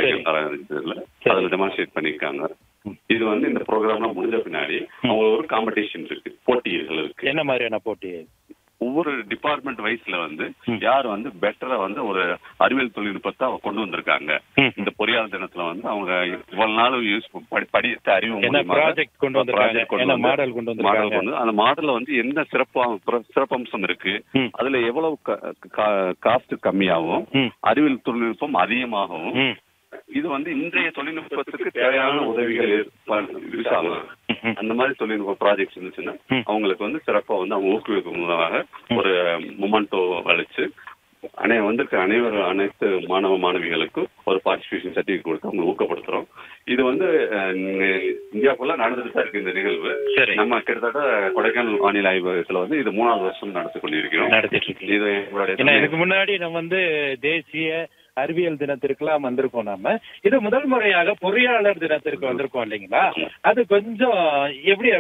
கொடைக்கானல் ஆரம்பிச்சதுல அதுல டெமான்ஸ்ட்ரேட் பண்ணிருக்காங்க இது வந்து இந்த ப்ரோக்ராம்லாம் முடிஞ்ச பின்னாடி அவங்க ஒரு காம்படிஷன் இருக்கு போட்டிகள் இருக்கு என்ன மாதிரியான போட்டி ஒவ்வொரு டிபார்ட்மெண்ட் வைஸ்ல வந்து ம். யார் வந்து பெட்டரா வந்து ஒரு அறிவியல் தொழில்நுட்பத்தை அவங்க கொண்டு வந்திருக்காங்க ம். இந்த பொறியாளர் தினத்துல வந்து அவங்க இவ்வளவு நாள் யூஸ் படி படித்த அறிவு என்ன மூலியமாக ப்ராஜெக்ட் கொண்டு வந்திருக்காங்க project கொண்டு என்ன வந்து- மாடல் கொண்டு மாடல் வந்திருக்காங்க கொண்டு அந்த மாடல்ல வந்து என்ன சிறப்பு சிறப்பம்சம் இருக்கு ம். அதுல எவ்வளவு காஸ்ட் கம்மியாகவும் ம். அறிவியல் தொழில்நுட்பம் அதிகமாகவும் ம். இது வந்து இன்றைய தொழில்நுட்பத்துக்கு தேவையான உதவிகள் யூஸ் ஆகும் ம். அந்த மாதிரி தொழில்நுட்ப ப்ராஜெக்ட்ஸ் இருந்துச்சுன்னா ம். அவங்களுக்கு வந்து சிறப்பா வந்து அவங்க ஊக்குவிக்கும் மூலமாக ஒரு மொமெண்டோ அளிச்சு அனை வந்திருக்க அனைவரும் அனைத்து மாணவ மாணவிகளுக்கும் ஒரு பார்ட்டிசிபேஷன் சர்டிஃபிகேட் கொடுத்து அவங்க ஊக்கப்படுத்துறோம் இது வந்து அஹ், இந்தியாக்குள்ள நடந்துட்டு தான் இருக்கு இந்த நிகழ்வு சரி நம்ம கிட்டத்தட்ட கொடைக்கானல் வானிலை ஆய்வகத்துல வந்து இது மூணாவது வருஷம் நடத்தி கொண்டிருக்கிறோம் நடத்திட்டு இருக்கீங்க இது எங்களுடைய ஏன்னா இதுக்கு முன்னாடி நம்ம வந்து தேசிய அறிவியல் தினத்திற்கெல்லாம் வந்திருக்கோம் நாம இது முதல் முறையாக பொறியாளர் தினத்திற்கு வந்திருக்கோம் இல்லைங்களா அது கொஞ்சம் எப்படி